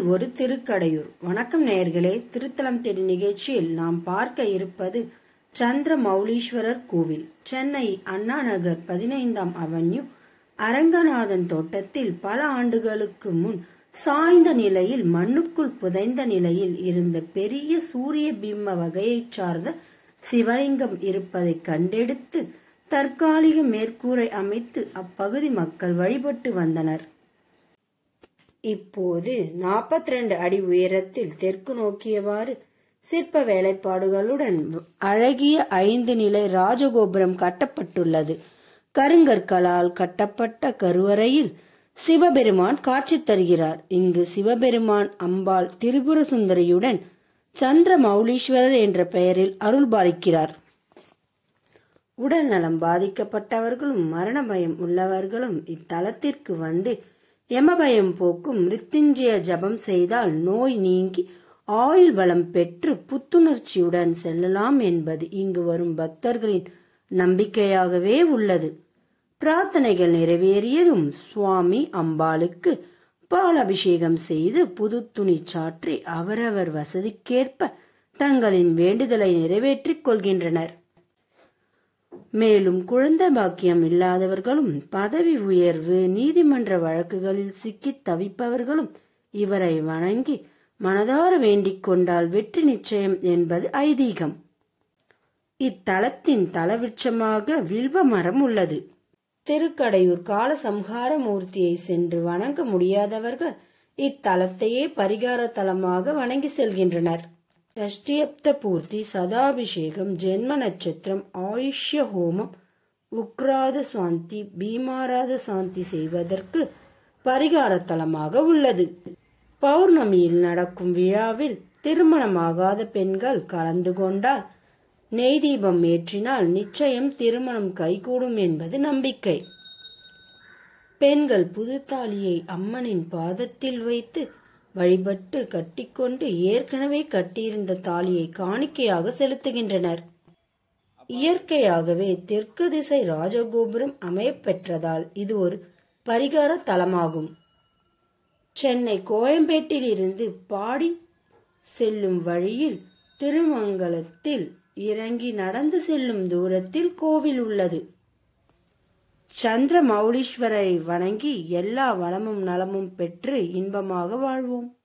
ஒரு திருக்கடையூர் வணக்கம் நேயர்களே திருத்தலம் தேடி நிகழ்ச்சியில் நாம் பார்க்க இருப்பது சந்திர மௌலீஸ்வரர் கோவில் சென்னை அண்ணா நகர் பதினைந்தாம் அவென்யூ அரங்கநாதன் தோட்டத்தில் பல ஆண்டுகளுக்கு முன் சாய்ந்த நிலையில் மண்ணுக்குள் புதைந்த நிலையில் இருந்த பெரிய சூரிய பிம்ப வகையைச் சார்ந்த சிவலிங்கம் இருப்பதை கண்டெடுத்து தற்காலிக மேற்கூரை அமைத்து அப்பகுதி மக்கள் வழிபட்டு வந்தனர் இப்போது 42 அடி உயரத்தில் தெற்கு நோக்கியவாறு சிற்ப வேலைப்பாடுகளுடன் அழகிய ஐந்து நிலை ராஜகோபுரம் கட்டப்பட்டுள்ளது கருங்கற்களால் கட்டப்பட்ட கருவறையில் சிவபெருமான் காட்சி தருகிறார் இங்கு சிவபெருமான் அம்பாள் திரிபுர சுந்தரியுடன் சந்திர மௌலீஸ்வரர் என்ற பெயரில் அருள்பாலிக்கிறார் உடல் நலம் பாதிக்கப்பட்டவர்களும் மரண பயம் உள்ளவர்களும் இத்தலத்திற்கு வந்து யமபயம் போக்கும் மிருத்யுஞ்சய ஜபம் செய்தால் நோய் நீங்கி ஆயுள் பலம் பெற்று புத்துணர்ச்சியுடன் செல்லலாம் என்பது இங்கு வரும் பக்தர்களின் நம்பிக்கையாகவே உள்ளது பிரார்த்தனைகள் நிறைவேறியதும் சுவாமி அம்பாளுக்கு பால் அபிஷேகம் செய்து புது துணி சாற்றி அவரவர் வசதிக்கேற்ப தங்களின் வேண்டுதலை நிறைவேற்றிக் கொள்கின்றனர் மேலும் குழந்தை பாக்கியம் இல்லாதவர்களும் பதவி உயர்வு நீதிமன்ற வழக்குகளில் சிக்கித் தவிப்பவர்களும் இவரை வணங்கி மனதார வேண்டிக் கொண்டால் வெற்றி நிச்சயம் என்பது ஐதீகம் இத்தலத்தின் தலவிருட்சமாக வில்வ மரம் உள்ளது திருக்கடையூர் கால சம்ஹார மூர்த்தியை சென்று வணங்க முடியாதவர்கள் இத்தலத்தையே பரிகார தலமாக வணங்கி செல்கின்றனர் ஷஷ்டியப்த பூர்த்தி சதாபிஷேகம் ஜென்ம நட்சத்திரம் ஆயுஷ்ய ஹோமம் உக்ராத சாந்தி பீமாராத சாந்தி செய்வதற்கு பரிகார தலமாக உள்ளது பௌர்ணமியில் நடக்கும் விழாவில் திருமணமாகாத பெண்கள் கலந்து கொண்டால் நெய் தீபம் ஏற்றினால் நிச்சயம் திருமணம் கைகூடும் என்பது நம்பிக்கை பெண்கள் புதுத்தாலியை அம்மனின் பாதத்தில் வைத்து வழிபட்டு கட்டிக்கொண்டு ஏற்கனவே கட்டியிருந்த தாலியை காணிக்கையாக செலுத்துகின்றனர் இயற்கையாகவே தெற்கு திசை ராஜகோபுரம் அமையப்பெற்றதால் இது ஒரு பரிகார தலமாகும் சென்னை கோயம்பேட்டில் இருந்து பாடி செல்லும் வழியில் திருமங்கலத்தில் இறங்கி நடந்து செல்லும் தூரத்தில் கோவில் உள்ளது சந்திர மௌலீஸ்வரரை வணங்கி எல்லா வளமும் நலமும் பெற்று இன்பமாக வாழ்வோம்